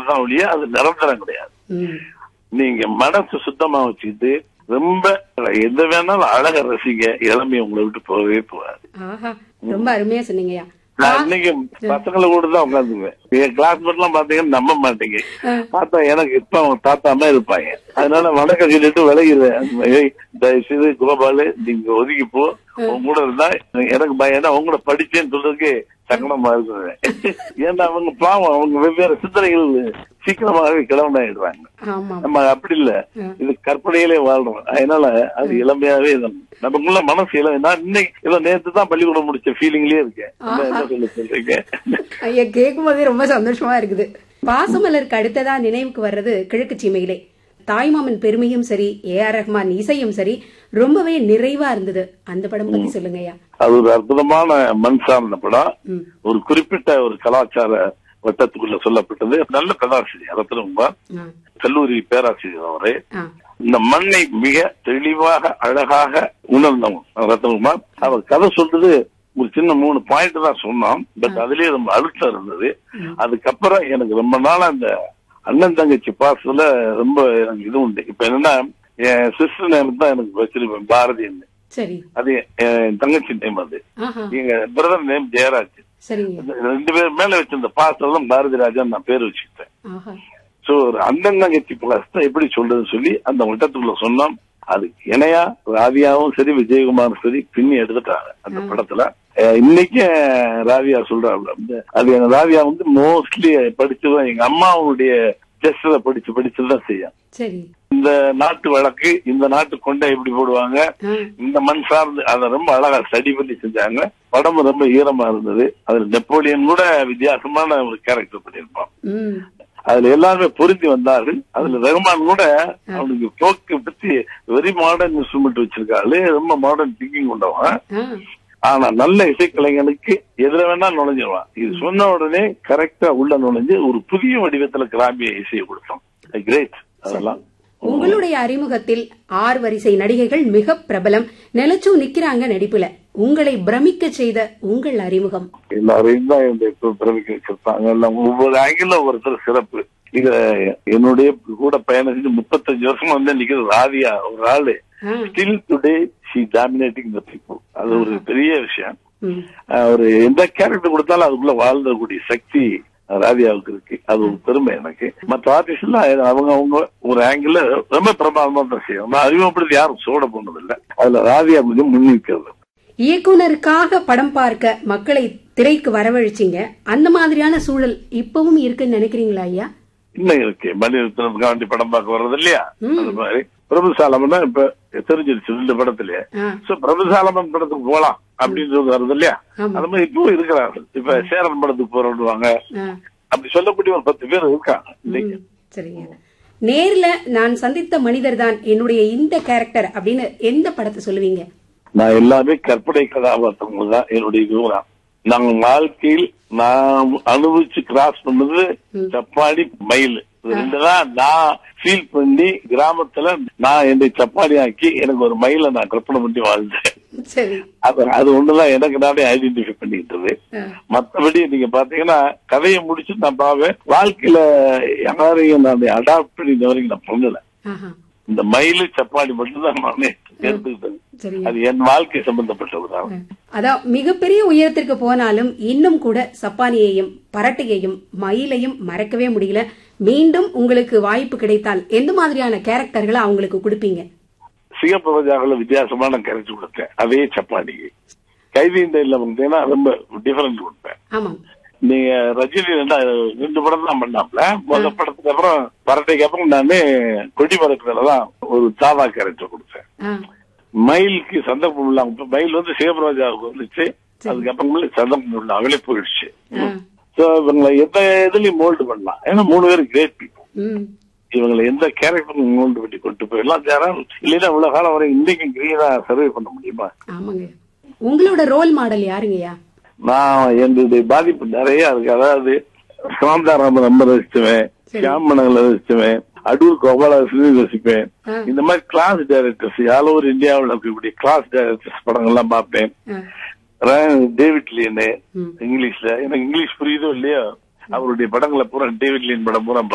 தான் ஒழிய அது நிரந்தரம் கிடையாது ம். நீங்க மனசு சுத்தமா வச்சுக்கிட்டு ரொம்ப எந்த வேணாலும் அழக ரசிங்க இளமையை உங்களை விட்டு போகவே போகாது ஆஹா ரொம்ப அருமையா சொன்னீங்கய்யா நான் இன்னைக்கு பசங்களை கூட தான் உட்காந்துக்குவேன் என் கிளாஸ்மேட் எல்லாம் பாத்தீங்கன்னா நம்ப மாட்டீங்க பார்த்தா எனக்கு இப்ப அவங்க தாத்தா தான் இருப்பாங்க அதனால வணக்கம் சொல்லிட்டு விலகிடுவேன் ஏய், தயவு செய்து கோபாலு நீங்க ஒதுக்கி போ உங்க கூட இருந்தா எனக்கு பயம் ஏன்னா அவங்க கூட படிச்சேன்னு சொல்றதுக்கு சங்கடமா இருக்குது ஏன்னா அவங்க பாவம் அவங்க வெவ்வேறு சிந்தனைகள் சீக்கிரமாகவே கிளம்பனாயிடுவாங்க ஆமா நம்ம அப்படி இல்ல இது கற்பனையிலே வாழ்றோம் அதனால அது இளமையாவே இருக்கணும். நமக்குள்ள மனசு இளமை நான் இன்னைக்கு ஏதோ நேத்து தான் பள்ளிக்கூடம் முடிச்ச ஃபீலிங்லயே இருக்கேன் என்ன என்ன சொல்ல சொல்றீங்க ஐயா கேட்கும் போதே ரொம்ப சந்தோஷமா இருக்குது பாசமலருக்கு அடுத்ததா நினைவுக்கு வர்றது கிழக்கு சீமையிலே தாய்மாமன் பெருமையும் சரி ஏ ஆர் ரஹ்மான் இசையும் சரி ரொம்பவே நிறைவா இருந்தது அந்த படம் பத்தி சொல்லுங்க ஐயா அது ஒரு அற்புதமான மண் சார்ந்த படம் ம். ஒரு குறிப்பிட்ட ஒரு கலாச்சார வட்டத்துக்குள்ள சொல்லப்பட்டது நல்ல கதாசிரியர் ரத்னகுமார் ஆ, கல்லூரி பேராசிரியர் அவரு ஆ, இந்த மண்ணை மிக தெளிவாக அழகாக உணர்ந்தவன் ரத்னகுமார் அவர் கதை சொல்றது ஒரு சின்ன மூணு பாயிண்ட் தான் சொன்னோம் பட் அதுலயே ரொம்ப அழுத்தம் இருந்தது அதுக்கப்புறம் எனக்கு ரொம்ப நாளா அந்த அண்ணன் தங்கச்சி பாசத்துல ரொம்ப எனக்கு இது உண்டு இப்ப என்னன்னா என் சிஸ்டர் நேம் தான் எனக்கு வச்சிருப்பேன் பாரதின்னு சரி அது என் தங்கச்சி நேம் அது ஆஹா எங்க பிரதர் நேம் ஜெயராஜ் சரிங்க இந்த ரெண்டு பேர் மேல வச்சிருந்த பாசத்துல தான் பாரதி ராஜா நான் பேர் வச்சுக்கிட்டேன் ஆஹா சோ ஒரு அண்ணன் தங்கச்சி பாசத்தை எப்படி சொல்றதுன்னு சொல்லி அந்த வட்டத்துக்குள்ள சொன்னோம் அது இணையா ராதியாவும் சரி விஜயகுமாரும் சரி பின்னி எடுத்துட்டாங்க அந்த படத்துல அஹ் இன்னைக்கு ராதியா சொல்றாங்க அது எங்க ராதியா வந்து மோஸ்ட்லி படிச்சதும் எங்க அம்மாவுடைய டெஸ்ட்ல படிச்சு படிச்சுதான் செய்யும் சரி இந்த நாட்டு வழக்கு இந்த நாட்டு கொண்டை எப்படி போடுவாங்க ஆ, இந்த மண் சார்ந்து அதை ரொம்ப அழகா ஸ்டடி பண்ணி செஞ்சாங்க படம் ரொம்ப ஈரமா இருந்தது அதுல நெப்போலியன் கூட வித்தியாசமான ஒரு கேரக்டர் பண்ணியிருப்பான் ம் அதுல எல்லாருமே பொருந்தி வந்தார்கள் அதுல ரகுமான் கூட அவனுக்கு போக்கு பத்தி வெரி மாடர்ன் இன்ஸ்ட்ருமெண்ட் வச்சிருக்காரு ரொம்ப மாடர்ன் திங்கிங் கொண்டவன் ஆ, ஆனா நல்ல இசைக்கலைஞனுக்கு எதுல வேணா நுழைஞ்சிருவான் இது சொன்ன உடனே கரெக்டா உள்ள நுழைஞ்சு ஒரு புதிய வடிவத்துல கிராமிய இசையை கொடுத்தோம் கிரேட் அதெல்லாம் உங்களுடைய அறிமுகத்தில் ஆறு வரிசை நடிகைகள் மிக பிரபலம் நிலச்சும் நிக்கிறாங்க நடிப்புல உங்களை பிரமிக்க செய்த உங்கள் அறிமுகம் எல்லாரையும் தான் இந்த இப்ப பிறவிக்க வச்சிருப்பாங்க எல்லாம் ஒவ்வொரு ஆங்கில ஒருத்தர் சிறப்பு இத என்னுடைய கூட பயணம் செஞ்சு முப்பத்தஞ்சு வருஷமா வந்து நிக்கிறது ராதியா ஒரு ஆளு ஆ, still today she dominating the people அது ஒரு பெரிய விஷயம் ம், அஹ் ஒரு எந்த கேரக்டர் கொடுத்தாலும் அதுக்குள்ள வாழ்ந்தக்கூடிய சக்தி ராதியாவுக்கு இருக்கு அது ஒரு பெருமை எனக்கு மற்ற ஆர்டிஸ்ட் எல்லாம் அவங்க அவங்க ஒரு ஆங்கிள் ரொம்ப பிரமாதமா தான் செய்யும் நான் அறிமுகப்படுத்தி யாரும் சோட போனதில்லை அதுல ராதியா கொஞ்சம் முன்னிக்கிறது இயக்குனருக்காக படம் பார்க்க மக்களை திரைக்கு வரவழைச்சீங்க அந்த மாதிரியான சூழல் இப்பவும் இருக்குன்னு நினைக்கிறீங்களா ஐயா இன்னும் இருக்கு மணிரத்னத்துக்கு வேண்டி படம் பார்க்க வர்றது இல்லையா ம். அது மாதிரி பிரபுசாலமன் இப்ப தெரிஞ்சிருச்சு ரெண்டு படத்துலயே ஆ, சோ பிரபுசாலமன் படத்துக்கு போலாம் அப்படின்றது வருது இல்லையா ஆமா. அது மாதிரி இப்பவும் இருக்கிறார்கள் இப்ப சேரன் படத்துக்கு போறோம்னுவாங்க ஆ, அப்படி சொல்லக்கூடிய ஒரு பத்து பேர் இருக்காங்க இன்னைக்கு ம், சரிங்க நேர்ல நான் சந்தித்த மனிதர் தான் என்னுடைய இந்த கேரக்டர் அப்படின்னு எந்த படத்தை சொல்லுவீங்க நான் எல்லாமே கற்பனை கதாபாத்திரங்கள் தான் என்னுடைய விவரம் நாங்க வாழ்க்கையில் நான் அனுபவிச்சு கிராஸ் பண்ணது சப்பாடி மயில் இது ரெண்டு தான் நான் ஃபீல் பண்ணி கிராமத்துல நான் என்னை சப்பாடி ஆக்கி எனக்கு ஒரு மயிலை நான் கற்பனை பண்ணி வாழ்ந்தேன் சரி அது அது ஒண்ணுதான் எனக்கு நானே ஐடென்டிஃபை பண்ணிக்கிட்டது ஆ, மத்தபடி நீங்க பாத்தீங்கன்னா கதையை முடிச்சு நான் பாவேன் வாழ்க்கையில யாரையும் நான் அடாப்ட் பண்ணி இந்த வரைக்கும் நான் பண்ணல ஆஹா, இந்த மயில் சப்பாடி மட்டும்தான் நானே எடுத்துக்கிட்டது சரிங்க அது என் வாழ்க்கை சம்பந்தப்பட்டதுதான் அதான் மிகப்பெரிய உயரத்திற்கு போனாலும் இன்னும் கூட சப்பானியையும் பரட்டையையும் மயிலையும் மறக்கவே முடியல மீண்டும் உங்களுக்கு வாய்ப்பு கிடைத்தால் எந்த மாதிரியான கேரக்டர்களை அவங்களுக்கு கொடுப்பீங்க சிகப்பு ரோஜாவில் வித்தியாசமான கரைச்சு கொடுத்தேன் அதே சப்பாடிக்கு கைதி இந்த இல்ல வந்தீங்கன்னா ரொம்ப டிஃபரன்ஸ் கொடுப்பேன் ஆமாம் நீங்க ரஜினி ரெண்டா ரெண்டு படம் தான் பண்ணாப்ல முதல் படத்துக்கு அப்புறம் பரட்டைக்கு அப்புறம் நானு கொடி பறக்கிறதுல தான் ஒரு தாவா கேரக்டர் கொடுத்தேன் ஆ, மயிலுக்கு சந்தர்ப்பம் இல்லாம இப்ப மயில் வந்து சிவபராஜாவுக்கு வந்துச்சு அதுக்கப்புறமே சந்தர்ப்பம் இல்லாம அவளே போயிடுச்சு ஆ, சோ இவங்களை எந்த இதுலயும் மோல்டு பண்ணலாம் ஏன்னா மூணு பேரும் கிரேட் பீப்புள் ம், இவங்களை எந்த கேரக்டர் மோல்டு பண்ணி கொண்டு போயிடலாம் யாரும் இல்லைன்னா இவ்வளவு காலம் வரை இன்னைக்கும் கிரீனா சர்வே பண்ண முடியுமா ஆமாங்க உங்களோட ரோல் மாடல் யாருங்கய்யா நான் என்னுடைய பாதிப்பு நிறைய இருக்கு அதாவது சாந்தாராமன் ரொம்ப ரசிச்சுவேன் சியாமனங்களை ரசிச்சுவேன் அடூர் கோபாலகிருஷ்ணன் ரசிப்பேன் ஆ. இந்த மாதிரி கிளாஸ் டைரக்டர்ஸ் ஆல் ஓவர் இந்தியாவில் இருக்கக்கூடிய கிளாஸ் டைரக்டர்ஸ் படங்கள்லாம் பார்ப்பேன் ஆ, ரா- டேவிட் லீனு ம். இங்கிலீஷ்ல எனக்கு இங்கிலீஷ் புரியுதோ இல்லையோ அவருடைய படங்களை பூரா டேவிட் லீன் படம் பூரா